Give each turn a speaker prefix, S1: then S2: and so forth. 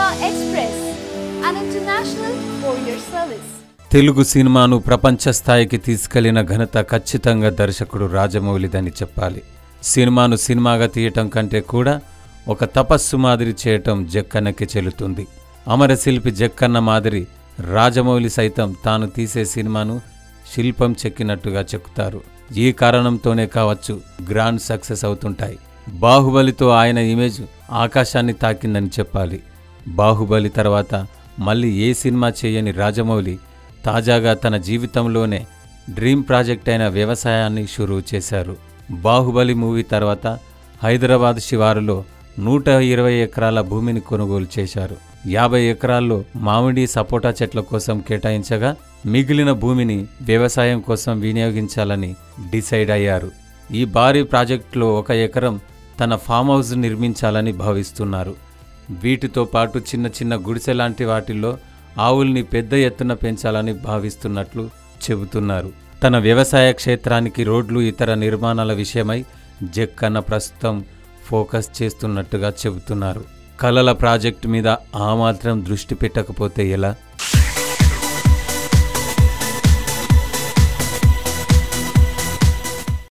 S1: Express, an international courier service.
S2: Telugu సినిమాను ప్రపంచ స్థాయికి తీసుకెళ్లిన ఘనత ఖచ్చితంగా దర్శకుడు రాజమౌళిదని చెప్పాలి సినిమాను సినిమాగా తీయటం కంటే కూడా ఒక తపస్సు మాదిరి చేయటం జక్కన్నకి చెల్లుతుంది అమరశిల్పి జక్కన్న మాదిరి రాజమౌళి సైతం తాను తీసే సినిమాను శిల్పం చెక్కినట్టుగా చెక్కుతారు ఈ కారణంతోనే కావచ్చు గ్రాండ్ సక్సెస్ అవుతుంటాయి బాహుబలితో ఆయన ఇమేజ్ ఆకాశాన్ని తాకిందని చెప్పాలి బాహుబలి తర్వాత మళ్ళీ ఏ సినిమా చేయని రాజమౌళి తాజాగా తన జీవితంలోనే డ్రీమ్ ప్రాజెక్ట్ అయిన వ్యవసాయాన్ని షురూ చేశారు బాహుబలి మూవీ తర్వాత హైదరాబాద్ శివారులో నూట ఇరవై ఎకరాల భూమిని కొనుగోలు చేశారు యాభై ఎకరాల్లో మామిడి సపోటా చెట్ల కోసం కేటాయించగా మిగిలిన భూమిని వ్యవసాయం కోసం వినియోగించాలని డిసైడ్ అయ్యారు ఈ భారీ ప్రాజెక్టులో ఒక ఎకరం తన ఫామ్ హౌస్ నిర్మించాలని భావిస్తున్నారు వీటితో పాటు చిన్న చిన్న గుడిసె లాంటి వాటిల్లో ఆవుల్ని పెద్ద ఎత్తున పెంచాలని భావిస్తున్నట్లు చెబుతున్నారు తన వ్యవసాయ క్షేత్రానికి రోడ్లు ఇతర నిర్మాణాల విషయమై జక్కన్న ప్రస్తుతం ఫోకస్ చేస్తున్నట్టుగా చెబుతున్నారు కలల ప్రాజెక్టు మీద ఆ మాత్రం దృష్టి పెట్టకపోతే ఎలా